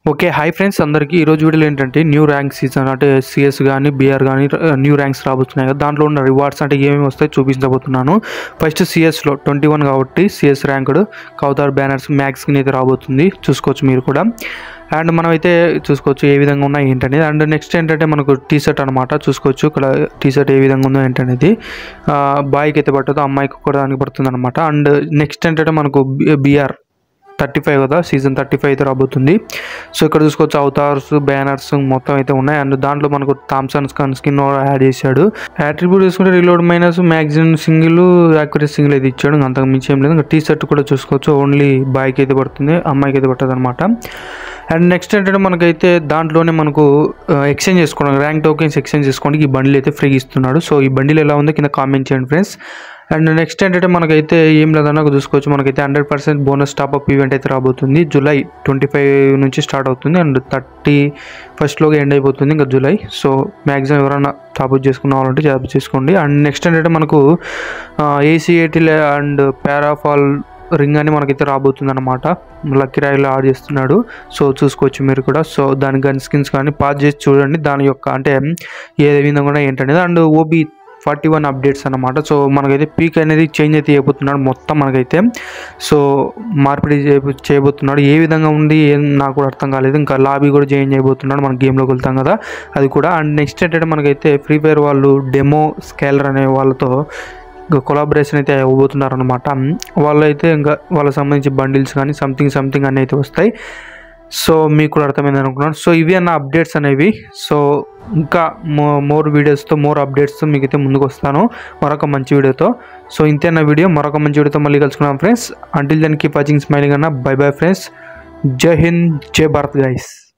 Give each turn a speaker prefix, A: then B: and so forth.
A: okay hi friends అందరికీ ఈరోజు వీడియోలో ఏంటంటే న్యూ ర్యాంక్ సీజన్ అంటే సిఎస్ కానీ బీఆర్ కానీ న్యూ ర్యాంక్స్ రాబోతున్నాయి కదా దాంట్లో ఉన్న రివార్డ్స్ అంటే ఏమేమి వస్తాయి చూపించబోతున్నాను ఫస్ట్ సిఎస్లో ట్వంటీ వన్ కాబట్టి సిఎస్ ర్యాంకుడ్ కౌతార్ బ్యానర్స్ మ్యాక్స్కి అయితే రాబోతుంది చూసుకోవచ్చు మీరు కూడా అండ్ మనం అయితే చూసుకోవచ్చు ఏ విధంగా ఉన్నాయి ఏంటనేది అండ్ నెక్స్ట్ ఏంటంటే మనకు టీ షర్ట్ అనమాట చూసుకోవచ్చు ఇక్కడ టీ షర్ట్ ఏ విధంగా ఉందో ఏంటనేది బాయ్కి అయితే పట్టదు అమ్మాయికి కూడా దానికి పడుతుంది అనమాట అండ్ నెక్స్ట్ ఏంటంటే మనకు బీఆర్ థర్టీ ఫైవ్ కదా సీజన్ థర్టీ ఫైవ్ అయితే రాబోతుంది సో ఇక్కడ చూసుకోవచ్చు అవతార్స్ బ్యానర్స్ మొత్తం అయితే ఉన్నాయి అండ్ దాంట్లో మనకు థామ్సన్ స్కన్ స్కిన్ యాడ్ చేశాడు అట్రిబ్యూట్ చూసుకుంటే reload minus maximum single accurate single అయితే ఇచ్చాడు ఇంకా అంతకు మించి ఏం లేదు ఇంకా టీ షర్ట్ కూడా చూసుకోవచ్చు ఓన్లీ బాయ్కి అయితే పడుతుంది అమ్మాయికి అయితే పట్టదు అనమాట అండ్ నెక్స్ట్ ఏంటంటే మనకైతే దాంట్లోనే మనకు ఎక్స్చేంజ్ చేసుకోవడం ర్యాంక్ టోకెన్స్ ఎక్స్చేంజ్ చేసుకోవడానికి ఈ బండిల్ అయితే ఫ్రీ ఇస్తున్నాడు సో ఈ బండిల్ ఎలా ఉందో కింద కామెంట్ చేయండి ఫ్రెండ్స్ అండ్ నెక్స్ట్ ఏంటంటే మనకైతే ఏం లేదన్నా చూసుకోవచ్చు మనకైతే hundred percent bonus top up event అయితే రాబోతుంది జూలై ట్వంటీ ఫైవ్ నుంచి స్టార్ట్ అవుతుంది అండ్ థర్టీ ఫస్ట్లోగా ఎండ్ అయిపోతుంది ఇంకా జూలై సో మ్యాక్సిమం ఎవరైనా టాప్అప్ చేసుకున్న వాళ్ళంటే జాబ్ చేసుకోండి అండ్ నెక్స్ట్ ఏంటంటే మనకు ఏసీఏటీ అండ్ పారాఫాల్ రింగ్ అని మనకైతే రాబోతుంది అనమాట లక్కీ రాయిలో ఆడ్ చేస్తున్నాడు సో చూసుకోవచ్చు మీరు కూడా సో దాని గన్ స్కిన్స్ కానీ పాస్ చేసి చూడండి దాని యొక్క అంటే ఏ విధంగా కూడా ఏంటనేది and OB forty one updates అనమాట సో మనకైతే పీక్ అనేది చేంజ్ అయితే చేయబోతున్నాడు మొత్తం మనకైతే సో మార్పిడి చేయ- చేయబోతున్నాడు ఏ విధంగా ఉంది ఏం నాకు కూడా అర్థం కాలేదు ఇంకా లాబీ కూడా చేంజ్ చేయబోతున్నాడు మన గేమ్లోకి వెళ్తాం కదా అది కూడా అండ్ నెక్స్ట్ ఏంటంటే మనకైతే ఫ్రీ ఫైర్ వాళ్ళు డెమో స్కేలర్ అనే వాళ్ళతో ఇంకా కొలాబరేషన్ అయితే అవ్వబోతున్నారు అనమాట వాళ్ళు అయితే ఇంకా వాళ్ళకి సంబంధించి బండిల్స్ కానీ సంథింగ్ సంథింగ్ అన్నీ అయితే వస్తాయి సో మీకు కూడా అర్థమైంది అనుకున్నాను సో ఇవి అన్న అప్డేట్స్ అనేవి సో ఇంకా మో మోర్ వీడియోస్తో మోర్ అప్డేట్స్తో మీకు అయితే ముందుకు వస్తాను మరొక మంచి వీడియోతో సో ఇంతే నా వీడియో మరొక మంచి వీడియోతో మళ్ళీ కలుసుకున్నాం friends until then keep watching smiling అన్న బై బై ఫ్రెండ్స్ జై హింద్ జై భారత్ గైస్